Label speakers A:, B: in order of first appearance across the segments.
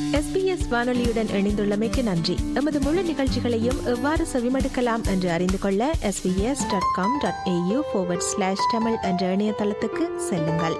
A: SBS வானொலியுடன் இணைந்துள்ளமைக்கு நன்றி எமது முழு நிகழ்ச்சிகளையும் எவ்வாறு செவிமடுக்கலாம் என்று அறிந்து கொள்ள SBS dot com dot AU slash Tamil என்ற இணையதளத்துக்கு செல்லுங்கள்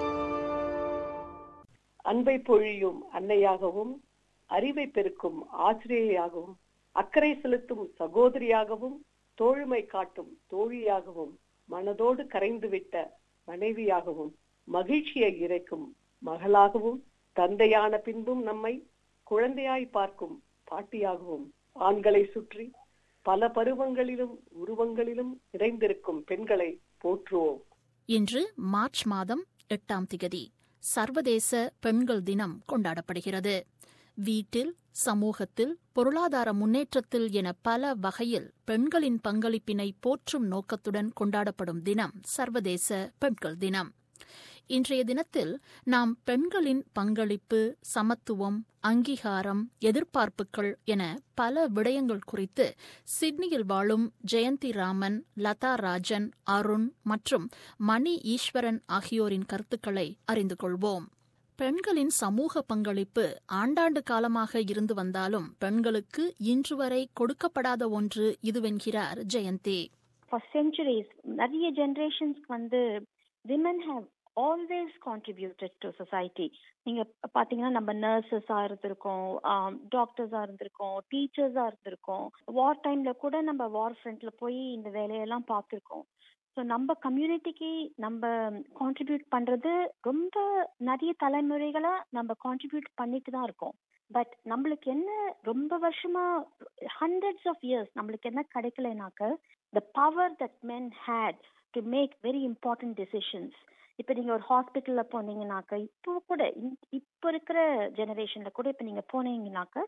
B: அன்பை பொழியும் அன்னையாகவும் அறிவை பெருக்கும் ஆசிரியையாகவும் அக்கறை செலுத்தும் சகோதரியாகவும் தோழுமை காட்டும் தோழியாகவும் மனதோடு கரைந்துவிட்ட மனைவியாகவும் மகிழ்ச்சியை இறைக்கும் மகளாகவும் தந்தையான பின்பும் நம்மை குழந்தையாய் பார்க்கும் பாட்டியாகவும் ஆண்களை சுற்றி பல பருவங்களிலும் உருவங்களிலும் நிறைந்திருக்கும் பெண்களை போற்றுவோம்
C: இன்று மார்ச் மாதம் எட்டாம் திகதி சர்வதேச பெண்கள் தினம் கொண்டாடப்படுகிறது வீட்டில் சமூகத்தில் பொருளாதார முன்னேற்றத்தில் என பல வகையில் பெண்களின் பங்களிப்பினை போற்றும் நோக்கத்துடன் கொண்டாடப்படும் தினம் சர்வதேச பெண்கள் தினம் இன்றைய தினத்தில் நாம் பெண்களின் பங்களிப்பு சமத்துவம் அங்கீகாரம் எதிர்பார்ப்புகள் என பல விடயங்கள் குறித்து சிட்னியில் வாழும் ஜெயந்தி ராமன் லதா ராஜன் அருண் மற்றும் மணி ஈஸ்வரன் ஆகியோரின் கருத்துக்களை அறிந்து கொள்வோம் பெண்களின் சமூக பங்களிப்பு ஆண்டாண்டு காலமாக இருந்து வந்தாலும் பெண்களுக்கு இன்று வரை கொடுக்கப்படாத ஒன்று இதுவென்கிறார் ஜெயந்தி
D: ஃபார் செஞ்சுரிஸ் நிறைய ஜென்ரேஷன்ஸ்க்கு வந்து women have always contributed to society நீங்க பாத்தீங்கன்னா நம்ம நர்சஸா இருந்திருக்கோம் டாக்டர்ஸா இருந்திருக்கோம் டீச்சர்ஸா இருந்திருக்கோம் வார் டைம்ல கூட நம்ம வார் ஃப்ரண்ட்ல போய் இந்த வேலையெல்லாம் பார்த்துருக்கோம் ஸோ நம்ம கம்யூனிட்டிக்கு நம்ம கான்ட்ரிபியூட் பண்றது ரொம்ப நிறைய தலைமுறைகளா நம்ம கான்ட்ரிபியூட் பண்ணிட்டு தான் இருக்கோம் பட் நம்மளுக்கு என்ன ரொம்ப வருஷமா ஹண்ட்ரட்ஸ் ஆஃப் இயர்ஸ் நம்மளுக்கு என்ன கிடைக்கலனாக்க the power that men had to make very important decisions இப்போ நீங்க ஒரு ஹாஸ்பிட்டல்ல போனீங்கன்னாக்க இப்போ கூட இப்போ இருக்கிற ஜெனரேஷன்ல கூட இப்போ நீங்க போனீங்கன்னாக்க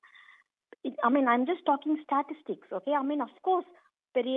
D: I mean I'm just talking statistics okay I mean of course பெரிய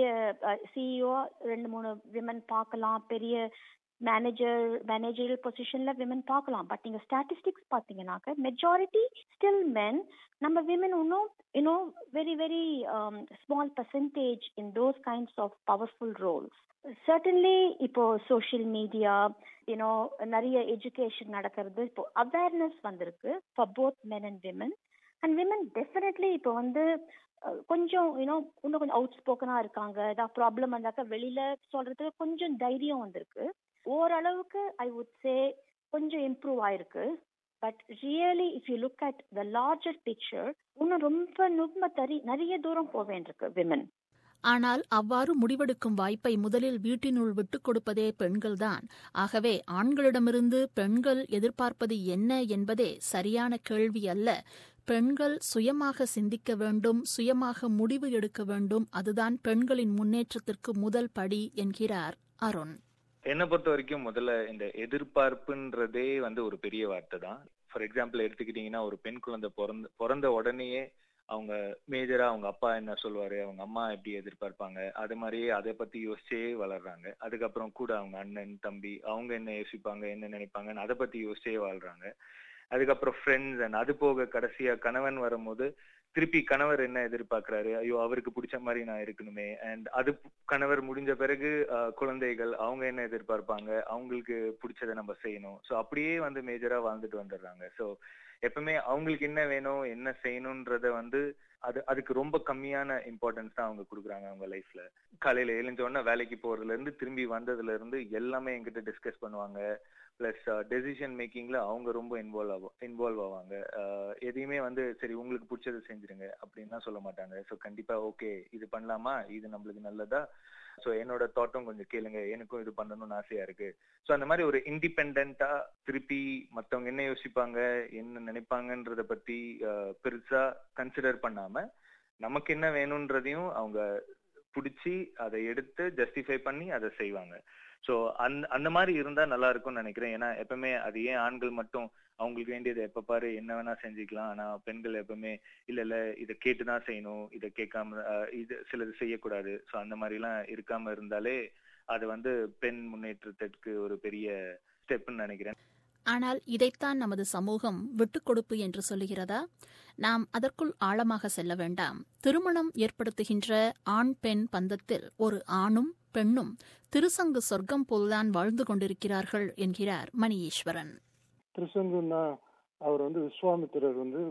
D: சிஇஓ ரெண்டு மூணு விமன் பார்க்கலாம் பெரிய மேனேஜர் மேனேஜரியல் பொசிஷன்ல விமன் பார்க்கலாம் பட் நீங்க ஸ்டாட்டிஸ்டிக்ஸ் பார்த்தீங்கன்னாக்க மெஜாரிட்டி ஸ்டில் மென் நம்ம விமன் இன்னும் you know very very small percentage in those kinds of powerful roles certainly இப்போ சோஷியல் மீடியா யூனோ நிறைய எஜுகேஷன் நடக்கிறது இப்போ அவேர்னஸ் வந்திருக்கு for both men and women and women definitely இப்போ வந்து கொஞ்சம் யூனோ இன்னும் கொஞ்சம் அவுட் ஸ்போக்கனா இருக்காங்க ஏதாவது ப்ராப்ளம் வந்தாக்கா வெளியில சொல்றதுக்கு கொஞ்சம் தைரியம் வந்திருக்கு ஓரளவுக்கு ஐ வுட் சே கொஞ்சம் இம்ப்ரூவ் ஆயிருக்கு but really if you look at the larger picture இன்னும் ரொம்ப ரொம்ப தரி நிறைய தூரம் போக வேண்டியிருக்கு விமன்
C: ஆனால் அவ்வாறு முடிவெடுக்கும் வாய்ப்பை முதலில் வீட்டினுள் விட்டுக் கொடுப்பதே பெண்கள்தான் ஆகவே ஆண்களிடமிருந்து பெண்கள் எதிர்பார்ப்பது என்ன என்பதே சரியான கேள்வி அல்ல பெண்கள் சுயமாக சிந்திக்க வேண்டும் சுயமாக முடிவு எடுக்க வேண்டும் அதுதான் பெண்களின் முன்னேற்றத்திற்கு முதல் படி என்கிறார் அருண்
E: என்னை பொறுத்த வரைக்கும் முதல்ல இந்த எதிர்பார்ப்புன்றதே வந்து ஒரு பெரிய வார்த்தை தான் ஃபார் எக்ஸாம்பிள் எடுத்துக்கிட்டீங்கன்னா ஒரு பெண் குழந்தை பிறந்த பிறந்த உடனேயே அவங்க மேஜரா அவங்க அப்பா என்ன சொல்லுவாரு அவங்க அம்மா எப்படி எதிர்பார்ப்பாங்க அது மாதிரியே அதை பத்தி யோசிச்சே வளர்றாங்க அதுக்கப்புறம் கூட அவங்க அண்ணன் தம்பி அவங்க என்ன யோசிப்பாங்க என்ன நினைப்பாங்கன்னு அதை பத்தி யோசிச்சே வாழ்றாங்க அதுக்கப்புறம் ஃப்ரெண்ட்ஸ் அண்ட் அது போக கடைசியா கணவன் வரும்போது திருப்பி கணவர் என்ன எதிர்பார்க்கிறாரு ஐயோ அவருக்கு பிடிச்ச மாதிரி நான் இருக்கணுமே அண்ட் அது கணவர் முடிஞ்ச பிறகு குழந்தைகள் அவங்க என்ன எதிர்பார்ப்பாங்க அவங்களுக்கு பிடிச்சதை நம்ம செய்யணும் ஸோ அப்படியே வந்து மேஜரா வாழ்ந்துட்டு வந்துடுறாங்க ஸோ எப்பவுமே அவங்களுக்கு என்ன வேணும் என்ன செய்யணும்ன்றத வந்து அது அதுக்கு ரொம்ப கம்மியான இம்பார்ட்டன்ஸ் தான் அவங்க கொடுக்குறாங்க அவங்க லைஃப்ல காலையில எழுந்த உடனே வேலைக்கு போறதுல இருந்து திரும்பி வந்ததுல இருந்து எல்லாமே என்கிட்ட டிஸ்கஸ் பண்ணுவாங்க பிளஸ் டெசிஷன் மேக்கிங்ல அவங்க ரொம்ப இன்வால்வ் ஆகும் இன்வால்வ் ஆவாங்க எதையுமே வந்து சரி உங்களுக்கு பிடிச்சதை செஞ்சிருங்க அப்படின்னு சொல்ல மாட்டாங்க ஸோ கண்டிப்பா ஓகே இது பண்ணலாமா இது நம்மளுக்கு நல்லதா ஸோ என்னோட தாட்டும் கொஞ்சம் கேளுங்க எனக்கும் இது பண்ணணும்னு ஆசையா இருக்கு ஸோ அந்த மாதிரி ஒரு இண்டிபெண்டா திருப்பி மற்றவங்க என்ன யோசிப்பாங்க என்ன நினைப்பாங்கன்றத பத்தி பெருசா கன்சிடர் பண்ணாம நமக்கு என்ன வேணும்ன்றதையும் அவங்க பிடிச்சி அதை எடுத்து ஜஸ்டிஃபை பண்ணி அதை செய்வாங்க ஸோ அந்த அந்த மாதிரி இருந்தா நல்லா இருக்கும்னு நினைக்கிறேன் ஏன்னா எப்பவுமே அது ஏன் ஆண்கள் மட்டும் அவங்களுக்கு வேண்டியது எப்ப பாரு என்ன வேணா செஞ்சுக்கலாம் ஆனா பெண்கள் எப்பவுமே இல்ல இல்ல இதை கேட்டுதான் செய்யணும் இதை கேட்காம இது சிலது செய்யக்கூடாது ஸோ அந்த மாதிரி எல்லாம் இருக்காம இருந்தாலே அது வந்து பெண் முன்னேற்றத்திற்கு ஒரு பெரிய ஸ்டெப்னு நினைக்கிறேன்
C: ஆனால் இதைத்தான் நமது சமூகம் விட்டுக் கொடுப்பு என்று சொல்லுகிறதா நாம் அதற்குள் ஆழமாக செல்ல வேண்டாம் திருமணம் ஏற்படுத்துகின்ற ஆண் பெண் பந்தத்தில் ஒரு ஆணும் பெண்ணும் திருசங்கு சொர்க்கம் போல்தான் வாழ்ந்து கொண்டிருக்கிறார்கள் என்கிறார் மணியீஸ்வரன்
F: திருசங்குன்னா அவர் வந்து விஸ்வாமித்திரர் வந்து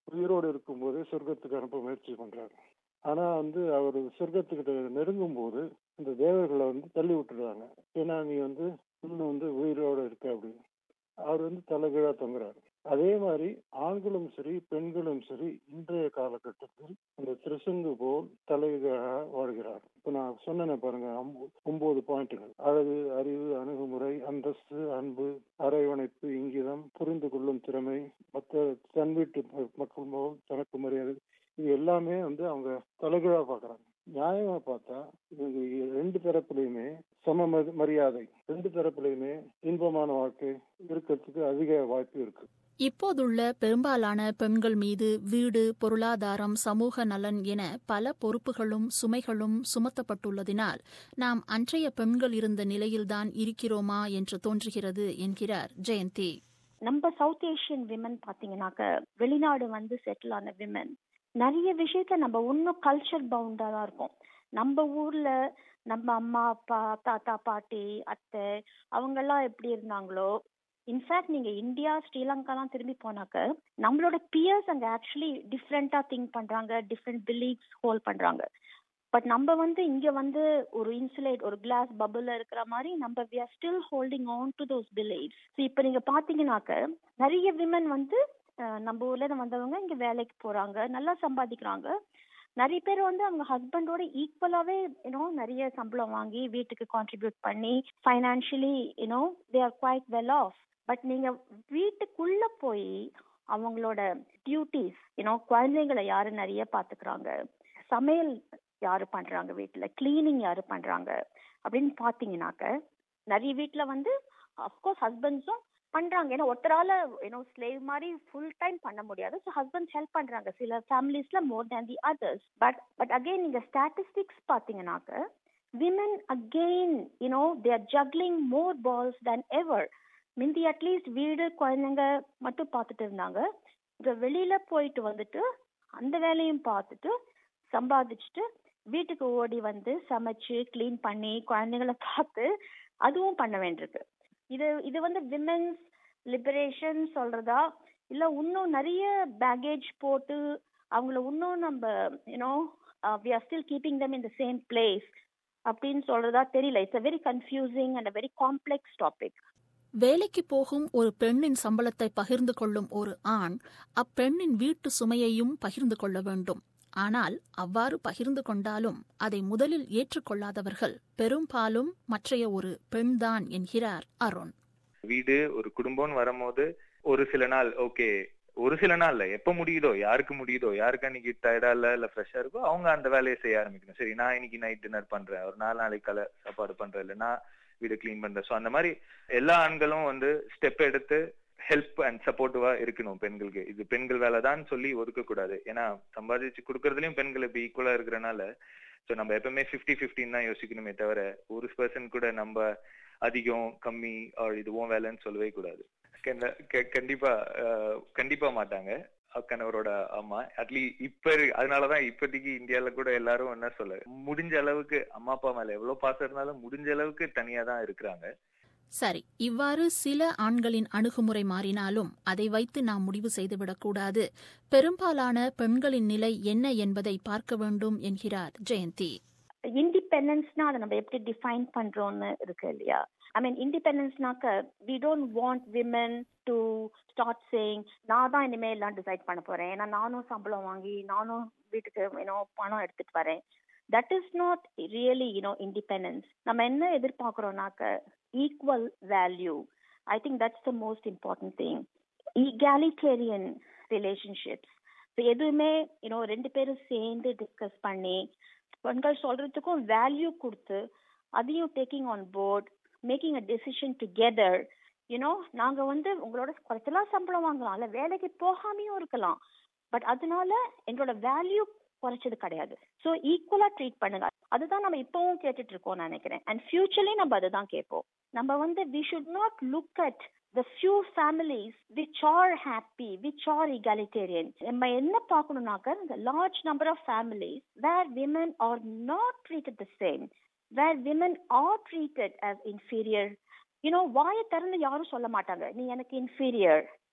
F: உயிரோடு இருக்கும்போது சொர்க்கத்துக்கு அனுப்ப முயற்சி பண்றாரு ஆனா வந்து அவர் சொர்க்கத்துக்கிட்ட நெருங்கும் போது இந்த தேவர்களை வந்து தள்ளி விட்டுறாங்க ஏன்னா நீ வந்து இன்னும் வந்து உயிரோட இருக்க அப்படின்னு அவர் வந்து தலைகீழா தொங்குறாரு அதே மாதிரி ஆண்களும் சரி பெண்களும் சரி இன்றைய காலகட்டத்தில் அந்த திருசங்கு போல் தலைகீழாக வாழ்கிறார் இப்ப நான் சொன்னேன் பாருங்க ஒன்பது பாயிண்ட்டுகள் அழகு அறிவு அணுகுமுறை அந்தஸ்து அன்பு அரவணைப்பு இங்கிதம் புரிந்து கொள்ளும் திறமை மற்ற தன் வீட்டு மக்கள் போல் தனக்கு மரியாதை இது எல்லாமே வந்து அவங்க தலைகீழா பாக்குறாங்க நியாயமா பார்த்தா இவங்க ரெண்டு தரப்புலையுமே சம மரியாதை ரெண்டு தரப்புலையுமே இன்பமான வாழ்க்கை இருக்கிறதுக்கு அதிக வாய்ப்பு இருக்கு
C: இப்போதுள்ள பெரும்பாலான பெண்கள் மீது வீடு பொருளாதாரம் சமூக நலன் என பல பொறுப்புகளும் சுமைகளும் சுமத்தப்பட்டுள்ளதினால் நாம் அன்றைய பெண்கள் இருந்த நிலையில்தான் இருக்கிறோமா என்று தோன்றுகிறது என்கிறார் ஜெயந்தி
D: நம்ம சவுத் ஏஷியன் விமன் பாத்தீங்கன்னாக்க வெளிநாடு வந்து செட்டில் ஆன விமன் நிறைய விஷயத்துல நம்ம இன்னும் கல்ச்சர் பவுண்டா தான் இருக்கும் நம்ம ஊர்ல நம்ம அம்மா அப்பா தாத்தா பாட்டி அத்தை அவங்கெல்லாம் எப்படி இருந்தாங்களோ இன்ஃபேக்ட் நீங்க இந்தியா ஸ்ரீலங்காலாம் திரும்பி போனாக்க நம்மளோட பியர்ஸ் அங்க ஆக்சுவலி டிஃப்ரெண்டா திங்க் பண்றாங்க டிஃப்ரெண்ட் பிலீஃப்ஸ் ஹோல்ட் பண்றாங்க பட் நம்ம வந்து இங்க வந்து ஒரு இன்சுலேட் ஒரு கிளாஸ் பபுள்ல இருக்கிற மாதிரி நம்ம we are still holding on to those beliefs so இப்போ நீங்க பாத்தீங்கன்னாக்க நிறைய விமன் வந்து நம்ம ஊர்ல இருந்து வந்தவங்க இங்க வேலைக்கு போறாங்க நல்லா சம்பாதிக்கிறாங்க நிறைய பேர் வந்து அவங்க ஹஸ்பண்டோட ஈக்குவலாவே யூனோ நிறைய சம்பளம் வாங்கி வீட்டுக்கு கான்ட்ரிபியூட் பண்ணி financially you know they are quite well off but நீங்க வீட்டுக்குள்ள போய் அவங்களோட டியூட்டிஸ் யூனோ குழந்தைங்களை யாரு நிறைய பாத்துக்கிறாங்க சமையல் யாரு பண்றாங்க வீட்டுல கிளீனிங் யாரு பண்றாங்க அப்படின்னு பாத்தீங்கன்னாக்க நிறைய வீட்டுல வந்து அப்கோர்ஸ் ஹஸ்பண்ட்ஸும் பண்றாங்க ஏன்னா ஒருத்தரால ஏன்னோ ஸ்லேவ் மாதிரி ஃபுல் டைம் பண்ண முடியாது ஸோ ஹஸ்பண்ட்ஸ் ஹெல்ப் பண்றாங்க சில ஃபேமிலிஸ்ல more than the others but but again நீங்க ஸ்டாட்டிஸ்டிக்ஸ் பாத்தீங்கன்னாக்க women again you know their juggling more balls than ever முந்தி அட்லீஸ்ட் வீடு குழந்தைங்க மட்டும் பார்த்துட்டு இருந்தாங்க இப்போ வெளியில போயிட்டு வந்துட்டு அந்த வேலையும் பார்த்துட்டு சம்பாதிச்சுட்டு வீட்டுக்கு ஓடி வந்து சமைச்சு கிளீன் பண்ணி குழந்தைங்களை பார்த்து அதுவும் பண்ண வேண்டியிருக்கு இது இது வந்து விமென்ஸ் லிபரேஷன் சொல்றதா இல்ல இன்னும் நிறைய பேகேஜ் போட்டு அவங்கள இன்னும் நம்ம you know we are still keeping them in the same place அப்படின்னு சொல்றதா தெரியல it's a very confusing and a very complex topic
C: வேலைக்கு போகும் ஒரு பெண்ணின் சம்பளத்தை பகிர்ந்து கொள்ளும் ஒரு ஆண் அப்பெண்ணின் வீட்டு சுமையையும் பகிர்ந்து கொள்ள வேண்டும் ஆனால் அவ்வாறு பகிர்ந்து கொண்டாலும் அதை முதலில் ஏற்றுக்கொள்ளாதவர்கள் பெரும்பாலும் மற்றைய ஒரு பெண்தான் என்கிறார் அருண்
E: வீடு ஒரு குடும்பம்னு வரும்போது ஒரு சில நாள் ஓகே ஒரு சில நாள்ல எப்ப முடியுதோ யாருக்கு முடியுதோ யாருக்கு அன்னைக்கு டயர்டா இல்ல இல்ல ஃப்ரெஷ்ஷா இருக்கோ அவங்க அந்த வேலையை செய்ய ஆரம்பிக்கணும் சரி நான் இன்னைக்கு நைட் டின்னர் பண்றேன் ஒரு நாலு நாளைக்கு கால சாப்பாடு பண்றேன் இல்ல நான் வீடு கிளீன் பண்றேன் ஸோ அந்த மாதிரி எல்லா ஆண்களும் வந்து ஸ்டெப் எடுத்து ஹெல்ப் அண்ட் சப்போர்ட்டிவா இருக்கணும் பெண்களுக்கு இது பெண்கள் வேலை தான் சொல்லி ஒதுக்க கூடாது ஏன்னா சம்பாதிச்சு கொடுக்கறதுலயும் பெண்கள் இப்ப ஈக்குவலா இருக்கிறனால ஸோ நம்ம எப்பவுமே ஃபிஃப்டி ஃபிஃப்டின் தான் யோசிக்கணுமே தவிர ஒரு பர்சன் கூட நம்ம அதிகம் கம்மி இதுவும் வேலைன்னு சொல்லவே கூடாது கண்டிப்பா கண்டிப்பா மாட்டாங்க கணவரோட அம்மா அட்லீ இப்ப அதனாலதான் இப்போதைக்கு இந்தியால கூட எல்லாரும் என்ன சொல்ல முடிஞ்ச அளவுக்கு அம்மா அப்பா மேல எவ்வளவு பாசம் இருந்தாலும் முடிஞ்ச அளவுக்கு தனியா தான் இருக்கிறாங்க
C: சரி இவ்வாறு சில ஆண்களின் அணுகுமுறை மாறினாலும் அதை வைத்து நாம் முடிவு செய்துவிடக்கூடாது பெரும்பாலான பெண்களின் நிலை என்ன என்பதை பார்க்க வேண்டும் என்கிறார் ஜெயந்தி
D: இண்டிபெண்டன்ஸ்னா அதை நம்ம எப்படி டிஃபைன் பண்றோம்னு இருக்கு இல்லையா ஐ மீன் இண்டிபெண்டன்ஸ்னாக்க we don't want women to start saying நான் தான் இனிமேல் எல்லாம் டிசைட் பண்ண போறேன் ஏன்னா நானும் சம்பளம் வாங்கி நானும் வீட்டுக்கு ஏன்னோ பணம் எடுத்துட்டு வரேன் that is not really you know independence நம்ம என்ன எதிர்பார்க்கிறோம்னாக்க equal value I think that's the most important thing egalitarian relationships எதுவுமே யூனோ ரெண்டு பேரும் சேர்ந்து டிஸ்கஸ் பண்ணி பெண்கள் சொல்றதுக்கும் வேல்யூ கொடுத்து அதையும் taking on board making a decision together you know நாங்க வந்து உங்களோட குறைச்சலாம் சம்பளம் வாங்கலாம் இல்ல வேலைக்கு போகாமையும் இருக்கலாம் பட் அதனால எங்களோட வேல்யூ குறைச்சது கிடையாது ஸோ ஈக்குவலா ட்ரீட் பண்ணுங்க அதுதான் நம்ம இப்பவும் கேட்டுட்டு இருக்கோம் நினைக்கிறேன் அண்ட் ஃபியூச்சர்லயும் நம்ம அதுதான் கேட்போம் நம்ம வந்து we should not look at the few families which are happy, which are egalitarian. நம்ம என்ன பார்க்கணும்னாக்க the large number of families where women are not treated the same, where women are treated as inferior. You know, வாயை திறந்து யாரும் சொல்ல மாட்டாங்க நீ எனக்கு inferior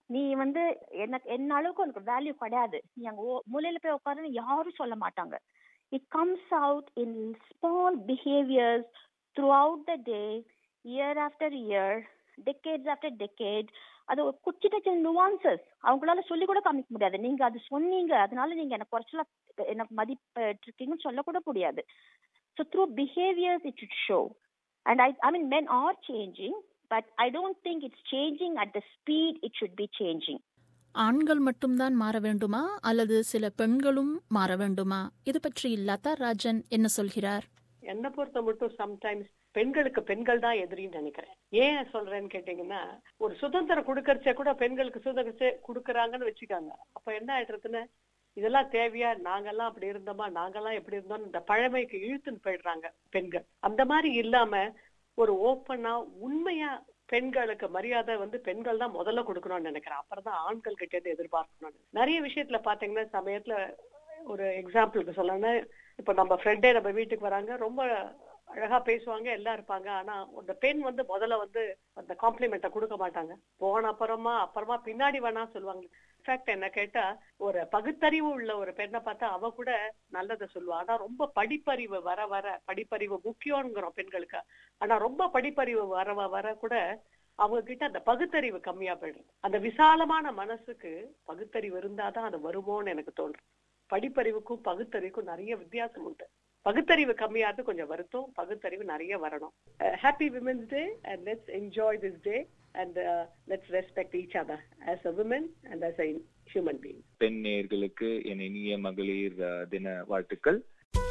D: நீ வந்து என்ன என்ன அளவுக்கு உனக்கு வேல்யூ கிடையாது நீ அங்க ஓ- மூலையில போய் உட்காருன்னு யாரும் சொல்ல மாட்டாங்க it comes out in small behaviours throughout the day year after year decades after decade அது ஒரு குச்சிட்ட சின்ன நுவான்சஸ் அவங்களால சொல்லி கூட காமிக்க முடியாது நீங்க அது சொன்னீங்க அதனால நீங்க எனக்கு குறைச்சலா எனக்கு மதிப்பிட்டிருக்கீங்கன்னு சொல்லக்கூட முடியாது so through behaviours it should show and I I mean men are changing but I don't think it's changing at the speed it should be changing
C: ஆண்கள் மட்டும்தான் மாற வேண்டுமா அல்லது சில பெண்களும் மாற வேண்டுமா இது பற்றி லதா ராஜன் என்ன சொல்கிறார்
B: என்னை பொறுத்த மட்டும் சம்டைம்ஸ் பெண்களுக்கு பெண்கள் தான் எதிரின்னு நினைக்கிறேன் ஏன் சொல்றேன்னு கேட்டீங்கன்னா ஒரு சுதந்திரம் கொடுக்கறச்சே கூட பெண்களுக்கு சுதந்திரம் கொடுக்கறாங்கன்னு வச்சுக்காங்க அப்ப என்ன ஆயிடுறதுன்னு இதெல்லாம் தேவையா நாங்கெல்லாம் அப்படி இருந்தோமா நாங்கெல்லாம் எப்படி இருந்தோம் இந்த பழமைக்கு இழுத்துன்னு போயிடுறாங்க பெண்கள் அந்த மாதிரி இல்லாம ஒரு ஓப்பனா உண்மையா பெண்களுக்கு மரியாதை வந்து பெண்கள் தான் முதல்ல கொடுக்கணும்னு நினைக்கிறேன் அப்புறம் தான் ஆண்கள் கிட்ட இருந்து எதிர்பார்க்கணும் நிறைய விஷயத்துல பாத்தீங்கன்னா சமயத்துல ஒரு எக்ஸாம்பிளுக்கு சொல்லணும்னா இப்ப நம்ம ஃப்ரெண்டே நம்ம வீட்டுக்கு வராங்க ரொம்ப அழகா பேசுவாங்க எல்லாம் இருப்பாங்க ஆனா அந்த பெண் வந்து முதல்ல வந்து அந்த காம்ப்ளிமெண்ட்டை கொடுக்க மாட்டாங்க போன அப்புறமா அப்புறமா பின்னாடி வேணா சொல்லுவாங்க இன்ஃபேக்ட் என்ன கேட்டா ஒரு பகுத்தறிவு உள்ள ஒரு பெண்ணை பார்த்தா அவ கூட நல்லதை சொல்லுவா ஆனா ரொம்ப படிப்பறிவு வர வர படிப்பறிவு முக்கியம்ங்கிறோம் பெண்களுக்கு ஆனா ரொம்ப படிப்பறிவு வர வர கூட அவங்க கிட்ட அந்த பகுத்தறிவு கம்மியா போயிடும் அந்த விசாலமான மனசுக்கு பகுத்தறிவு இருந்தாதான் அது வருமோன்னு எனக்கு தோன்றும் படிப்பறிவுக்கும் பகுத்தறிவுக்கும் நிறைய வித்தியாசம் உண்டு பகுத்தறிவு கம்மியாவது கொஞ்சம் வருத்தம் பகுத்தறிவு நிறைய வரணும் happy women's day and let's enjoy this day and let's respect each other as a woman and as a human being
E: பெண் நேயர்களுக்கு என் இனிய மகளிர் அஹ், தின வாழ்த்துக்கள்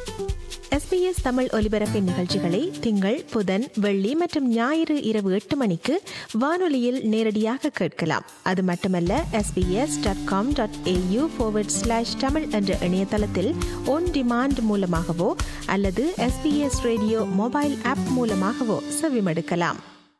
A: எஸ்பிஎஸ் தமிழ் ஒலிபரப்பின் நிகழ்ச்சிகளை திங்கள் புதன் வெள்ளி மற்றும் ஞாயிறு இரவு எட்டு மணிக்கு வானொலியில் நேரடியாக கேட்கலாம் அது மட்டுமல்ல SBS dot com dot AU slash Tamil என்ற இணையதளத்தில் ஒன் டிமாண்ட் மூலமாகவோ அல்லது எஸ்பிஎஸ் ரேடியோ மொபைல் ஆப் மூலமாகவோ செவிமடுக்கலாம்